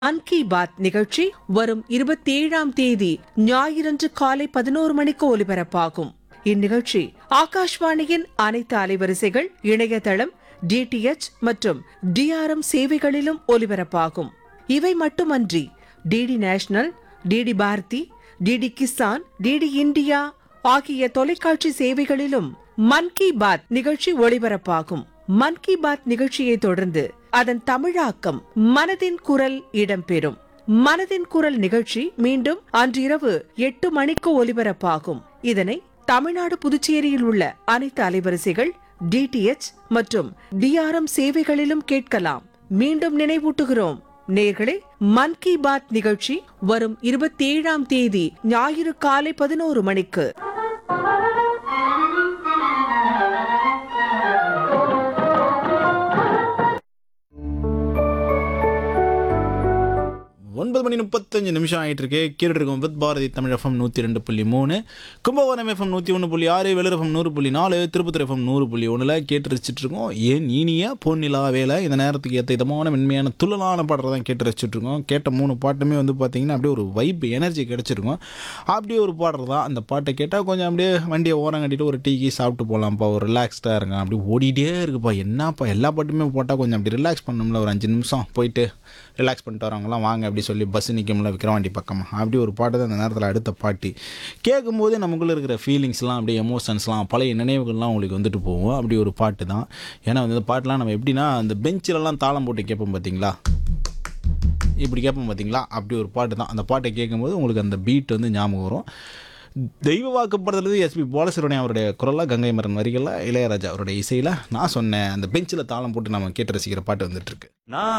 மன் கி பாத் நிகழ்ச்சி வரும் இருபத்தி ஏழாம் தேதி ஞாயிறன்று காலை பதினோரு மணிக்கு ஒலிபரப்பாகும் இந்நிகழ்ச்சி ஆகாஷ்வாணியின் அனைத்து அலைவரிசைகள் இணையதளம் டிடிஎச் மற்றும் டிஆர்எம் சேவைகளிலும் ஒலிபரப்பாகும் இவை மட்டுமன்றி DD national DD Bharati DD Kisan DD India ஆகிய தொலைக்காட்சி சேவைகளிலும் மன் கி பாத் நிகழ்ச்சி ஒளிபரப்பாகும் மன் கி பாத் நிகழ்ச்சியை தொடர்ந்து அதன் தமிழாக்கம் மனதின் குரல் இடம்பெறும் மனதின் குரல் நிகழ்ச்சி மீண்டும் அன்றிரவு எட்டு மணிக்கு ஒலிபரப்பாகும் இதனை தமிழ்நாடு புதுச்சேரியில் உள்ள அனைத்து அலைவரிசைகள் டிடிஎச் மற்றும் டிஆர்எம் சேவைகளிலும் கேட்கலாம் மீண்டும் நினைவூட்டுகிறோம் நேர்களே மன் கி பாத் நிகழ்ச்சி வரும் இருபத்தி ஏழாம் தேதி ஞாயிறு காலை பதினோரு மணிக்கு ஒன்பது மணி முப்பத்தஞ்சு நிமிஷம் ஆகிட்டு இருக்கு கேட்டுட்டு இருக்கோம் வித் பாரதி தமிழ் எஃப்எம் நூற்றி ரெண்டு புள்ளி மூணு கும்பகோணம் எஃப்எம் நூற்றி ஒன்று புள்ளி ஆறு வெளிர் எஃப்எம் நூறு புள்ளி நாலு திருப்பத்தூர் எஃப்எம் நூறு புள்ளி ஒன்றில் கேட்டு ரசிச்சுட்டு இருக்கோம் ஏன் இனிய பொன்னிலா வேலை இந்த நேரத்துக்கு ஏற்ற இதமான மென்மையான துள்ளலான பாடலை தான் கேட்டு ரசிச்சுட்டு இருக்கோம் கேட்ட மூணு பாட்டுமே வந்து பார்த்தீங்கன்னா அப்படியே ஒரு வைப் எனர்ஜி கிடச்சிருக்கும் அப்படியே ஒரு பாடல் தான் அந்த பாட்டை கேட்டால் கொஞ்சம் அப்படியே வண்டியை ஓரம் கட்டிட்டு ஒரு டீ சாப்பிட்டு போகலாம்ப்பா ஒரு ரிலாக்ஸ்டாக இருங்க அப்படி ஓடிட்டே இருக்குப்பா என்னப்பா எல்லா பாட்டுமே போட்டால் கொஞ்சம் அப்படி ரிலாக்ஸ் பண்ணணும்ல ஒரு அஞ்சு நிமிஷம் போயிட்டு ரிலாக்ஸ் பண்ணிட்டு வரவங்களாம் வாங்க அப்படி சொல்லி பஸ் நிற்கும்ல விக்ரவாண்டி பக்கமாக அப்படி ஒரு பாட்டு தான் அந்த நேரத்தில் அடுத்த பாட்டு கேட்கும்போது நமக்குள்ளே இருக்கிற ஃபீலிங்ஸ்லாம் அப்படியே எமோஷன்ஸ்லாம் பழைய நினைவுகள்லாம் உங்களுக்கு வந்துட்டு போகும் அப்படி ஒரு பாட்டு தான் ஏன்னா வந்து இந்த பாட்டெலாம் நம்ம எப்படின்னா அந்த பெஞ்சிலலாம் தாளம் போட்டு கேட்போம் பார்த்தீங்களா இப்படி கேட்போம் பார்த்தீங்களா அப்படி ஒரு பாட்டு தான் அந்த பாட்டை கேட்கும்போது உங்களுக்கு அந்த பீட் வந்து ஞாபகம் வரும் தெய்வ வாக்குப்படுறது எஸ்பி பாலசுரவணி அவருடைய குரலாக கங்கை மரன் வரிகளில் இளையராஜா அவருடைய இசையில் நான் சொன்னேன் அந்த பெஞ்சில் தாளம் போட்டு நம்ம கேட்டு ரசிக்கிற பாட்டு வந்துட்டு இருக்கு நான்